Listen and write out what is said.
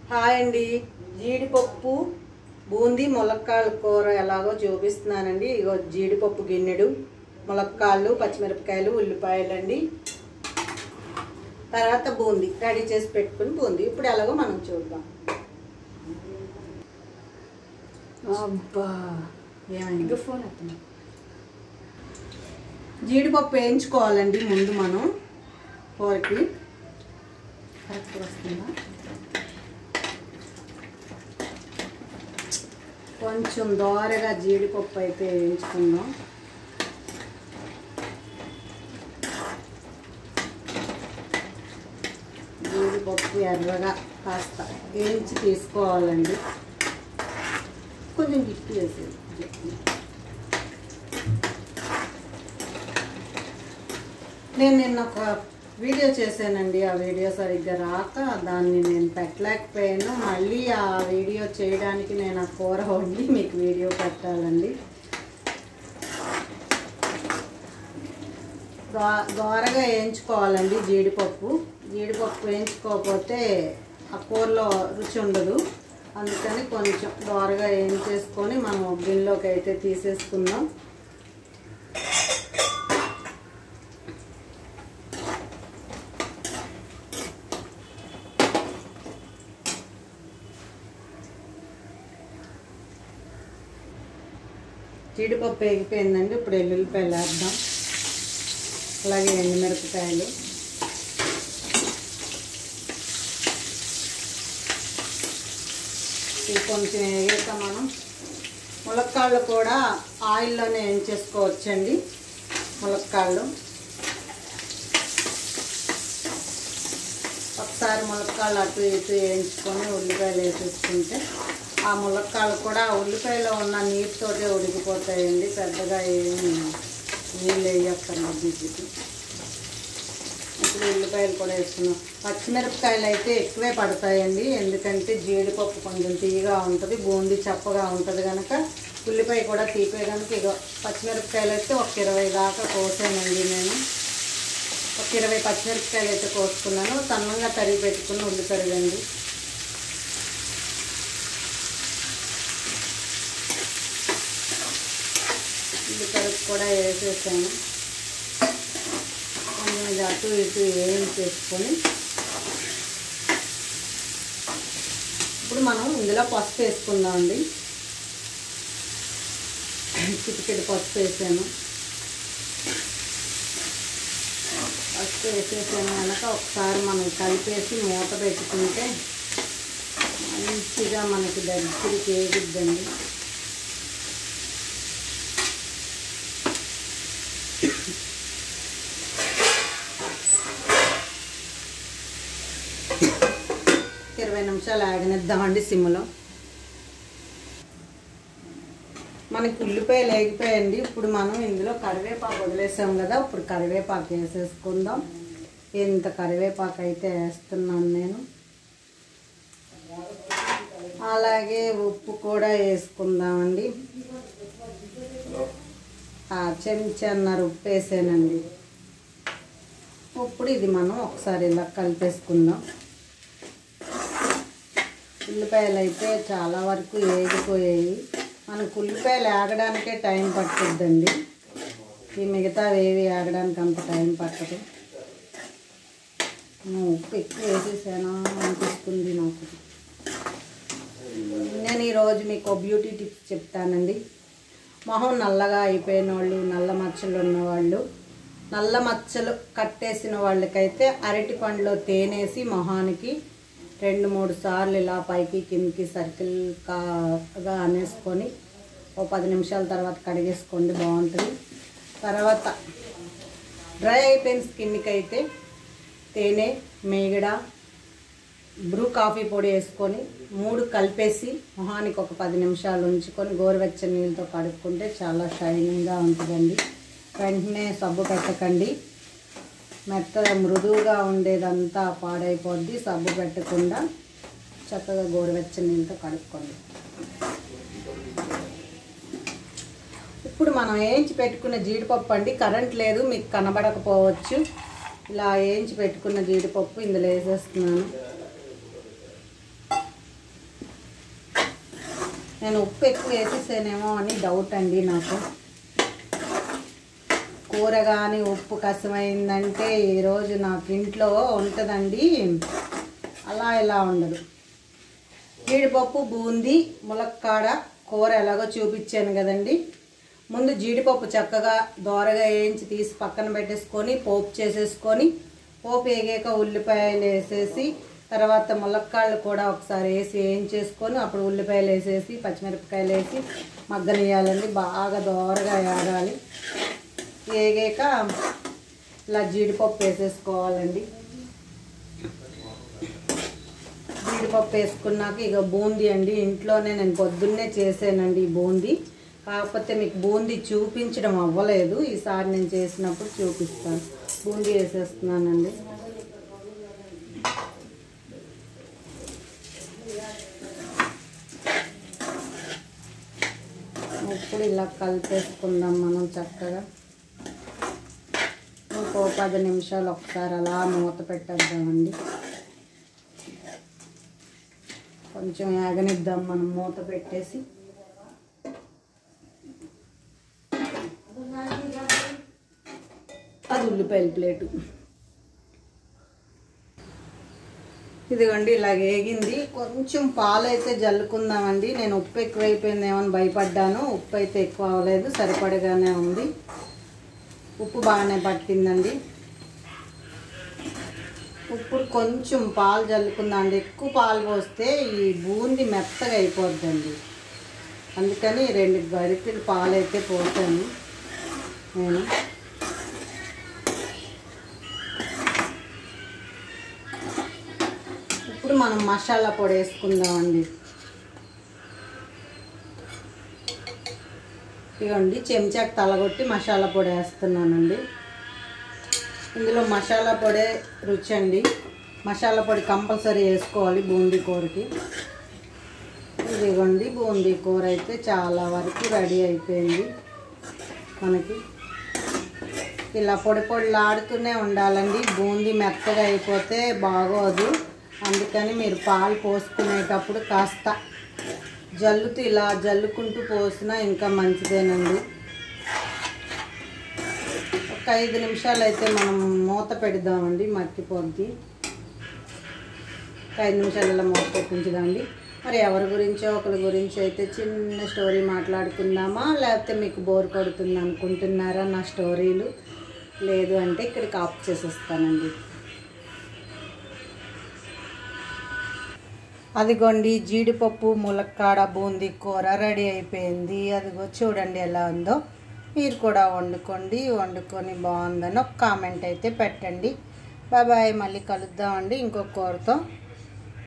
hi అండి జీడిపప్పు బూందీ ములక్కాళ్ళ కూర ఎలాగో చూపిస్తున్నానండి ఇగో జీడిపప్పు గిన్నెడు ములక్కాళ్ళు పచ్చిమిరపకాయలు ఉల్లిపాయలు అండి తర్వాత బూందీ రెడీ చేసి పెట్టుకుని బూందీ ఇప్పుడు ఎలాగో మనం చూద్దాం అబ్బా ఏమైంది ఫోన్ వస్తుంది జీడిపప్పు వేయించుకోవాలండి ముందు మనం కూరకి కరెక్ట్ వస్తుందా కొంచెం దోరగా జీడిపప్పు అయితే వేయించుకుందాం జీడిపప్పు ఎర్రగా కాస్త వేయించి తీసుకోవాలండి కొంచెం గిట్టి వేసేది నేను నిన్న ఒక వీడియో చేశానండి ఆ వీడియో సరిగ్గా రాక దాన్ని నేను పెట్టలేకపోయాను మళ్ళీ ఆ వీడియో చేయడానికి నేను ఆ కూర వండి మీకు వీడియో పెట్టాలండి దో- దోరగా వేయించుకోవాలండి జీడిపప్పు జీడిపప్పు వేయించుకోకపోతే ఆ కూరలో రుచి ఉండదు అందుకని కొంచెం దోరగా వేయించేసుకొని మనం గిన్నెలోకి అయితే తీసేసుకుందాం జీడిపప్పు వేగిపోయిందండి ఇప్పుడు ఎల్లుల్లిపాయలు వేద్దాం అలాగే ఎండుమిరపకాయలు ఇవి కొంచెం వేగాక మనం ములక్కాళ్ళు కూడా ఆయిల్లోనే వేయించేసుకోవచ్చండి ములక్కాళ్ళు ఒకసారి ములక్కాళ్ళు అటు ఇటు వేయించుకొని ఉల్లిపాయలు వేసేసుకుంటే ఆ ములక్కాళ్ళు కూడా ఉల్లిపాయలో ఉన్న నీటితోటే ఉడికిపోతాయండి పెద్దగా ఏమి నీళ్ళు వేయక్కర్లేదు వీటికి ఇప్పుడు ఉల్లిపాయలు కూడా వేసుకున్నాం పచ్చిమిరపకాయలు అయితే ఎక్కువే పడతాయండి ఎందుకంటే జీడిపప్పు కొంచెం తీయగా ఉంటుంది బూందీ చప్పగా ఉంటుంది కనుక ఉల్లిపాయ కూడా తీపే కనుక ఇక పచ్చిమిరపకాయలు అయితే ఒక ఇరవై దాకా కోసానండి నేను ఒక ఇరవై పచ్చిమిరపకాయలు అయితే కోసుకున్నాను సన్నంగా తరిగి పెట్టుకుని ఉల్లి తరిగండి ఉల్లి తరుగు కూడా వేసేసాను కొంచెం ఇది అటు ఇటు వేయించేసుకొని ఇప్పుడు మనం ఇందులో పసుపు వేసుకుందామండి చిటికెడు పసుపు వేసాను పసుపు వేసేసాను కనుక ఒకసారి మనం కలిపేసి మూత పెట్టుకుంటే మంచిగా మనకి దగ్గరికి వేగిద్దండి ఇరవై నిమిషాలు ఆగనిద్దామండి సిమ్లో మనకి ఉల్లిపాయలు వేగిపోయండి ఇప్పుడు మనం ఇందులో కరివేపాకు వదిలేసాం కదా ఇప్పుడు కరివేపాకు వేసేసుకుందాం ఇంత కరివేపాకు అయితే వేస్తున్నాను నేను అలాగే ఉప్పు కూడా వేసుకుందామండి ఆ చెంచన్నర ఉప్పు వేసానండి ఇప్పుడు ఇది మనం ఒకసారి ఇలా కలిపేసుకుందాం ఉల్లిపాయలు అయితే చాలా వరకు వేగిపోయాయి మనకు ఉల్లిపాయలు ఆగడానికే టైం పట్టుద్దండి ఈ మిగతా ఏవి ఆగడానికి అంత టైం పట్టదు నేను ఉప్పు ఎక్కువ వేసేసానా అనిపిస్తుంది నాకు నేను ఈరోజు మీకు ఒక బ్యూటీ టిప్స్ చెప్తానండి మొహం నల్లగా అయిపోయిన వాళ్ళు నల్ల మచ్చలు ఉన్నవాళ్ళు నల్ల మచ్చలు కట్టేసిన వాళ్ళకైతే అరటి పండులో తేనేసి మొహానికి రెండు మూడు సార్లు ఇలా పైకి కిందికి సర్కిల్ కాగా అనేసుకొని ఓ పది నిమిషాల తర్వాత కడిగేసుకోండి బాగుంటుంది తర్వాత డ్రై అయిపోయిన స్కిన్కి అయితే తేనె మేగడ బ్రూ కాఫీ పొడి వేసుకొని మూడు కలిపేసి మొహానికి ఒక పది నిమిషాలు ఉంచుకొని గోరువెచ్చని నీళ్ళతో కడుక్కుంటే చాలా షైనింగ్గా ఉంటుందండి వెంటనే సబ్బు పెట్టకండి మెత్తగా మృదువుగా ఉండేదంతా పాడైపోద్ది సబ్బు పెట్టకుండా చక్కగా గోరువెచ్చని నీళ్ళతో కడుక్కోండి ఇప్పుడు మనం వేయించి పెట్టుకున్న జీడిపప్పు అండి కరెంట్ లేదు మీకు కనబడకపోవచ్చు ఇలా వేయించి పెట్టుకున్న జీడిపప్పు ఇందులో వేసేస్తున్నాను నేను ఉప్పు ఎక్కువ వేసేసానేమో అని డౌట్ అండి నాకు కూర కానీ ఉప్పు కసమైందంటే ఈరోజు నాకు ఇంట్లో ఉంటుందండి అలా ఇలా ఉండదు జీడిపప్పు బూందీ ములక్కాడ కూర ఎలాగో చూపించాను కదండి ముందు జీడిపప్పు చక్కగా దోరగా వేయించి తీసి పక్కన పెట్టేసుకొని పోపు చేసేసుకొని పోపు వేగాక ఉల్లిపాయలు వేసేసి తర్వాత ములక్కాళ్ళు కూడా ఒకసారి వేసి వేయించేసుకొని అప్పుడు ఉల్లిపాయలు వేసేసి పచ్చిమిరపకాయలు వేసి మగ్గనియాలండి బాగా దోరగా వేగాలి వేగాక ఇలా జీడిపప్పు వేసేసుకోవాలండి జీడిపప్పు వేసుకున్నాక ఇక బూందీ అండి ఇంట్లోనే నేను పొద్దున్నే చేసానండి ఈ బూందీ కాకపోతే మీకు బూందీ చూపించడం అవ్వలేదు ఈసారి నేను చేసినప్పుడు చూపిస్తాను బూందీ వేసేస్తున్నానండి ఇప్పుడు ఇలా కలిపేసుకుందాం మనం చక్కగా ఇంకో పది నిమిషాలు ఒకసారి అలా మూత పెట్టేద్దామండి కొంచెం యాగనిద్దాం మనం మూత పెట్టేసి అది ఉల్లిపాయల ప్లేటు ఇదిగోండి ఇలా వేగింది కొంచెం పాలు అయితే జల్లుకుందామండి నేను ఉప్పు ఎక్కువైపోయిందేమో అని భయపడ్డాను ఉప్పు అయితే ఎక్కువ అవ్వలేదు సరిపడగానే ఉంది ఉప్పు బాగానే పట్టిందండి ఇప్పుడు కొంచెం పాలు జల్లుకుందామండి ఎక్కువ పాలు పోస్తే ఈ బూంది మెత్తగా అయిపోద్దండి అందుకని రెండు గరిటెలు పాలు అయితే పోసాను నేను ఇప్పుడు మనం మసాలా పొడి వేసుకుందామండి ఇదిగోండి చెంచాకు తలగొట్టి మసాలా పొడి వేస్తున్నానండి ఇందులో మసాలా పొడే రుచి అండి మసాలా పొడి కంపల్సరీ వేసుకోవాలి బూందీ కూరకి ఇదిగోండి బూందీ కూర అయితే చాలా వరకు రెడీ అయిపోయింది మనకి ఇలా పొడి పొడిలాడుతూనే ఉండాలండి బూందీ మెత్తగా అయిపోతే బాగోదు అందుకని మీరు పాలు పోసుకునేటప్పుడు కాస్త జల్లుతూ ఇలా జల్లుకుంటూ పోసినా ఇంకా మంచిదేనండి ఒక ఐదు నిమిషాలు అయితే మనం మూత పెడదామండి మట్టిపోద్ది ఒక ఐదు నిమిషాలలో మూత పెట్టించుదామండి మరి ఎవరి గురించో ఒకరి గురించి అయితే చిన్న స్టోరీ మాట్లాడుకుందామా లేకపోతే మీకు బోర్ కొడుతుంది అనుకుంటున్నారా నా స్టోరీలు లేదు అంటే ఇక్కడికి ఆఫ్ చేసేస్తానండి అదిగోండి జీడిపప్పు ములక్కాడ బూందీ కూర రెడీ అయిపోయింది అదిగో చూడండి ఎలా ఉందో మీరు కూడా వండుకోండి వండుకొని బాగుందని ఒక కామెంట్ అయితే పెట్టండి బాయ్ బాయ్ మళ్ళీ కలుద్దామండి ఇంకొక కూరతో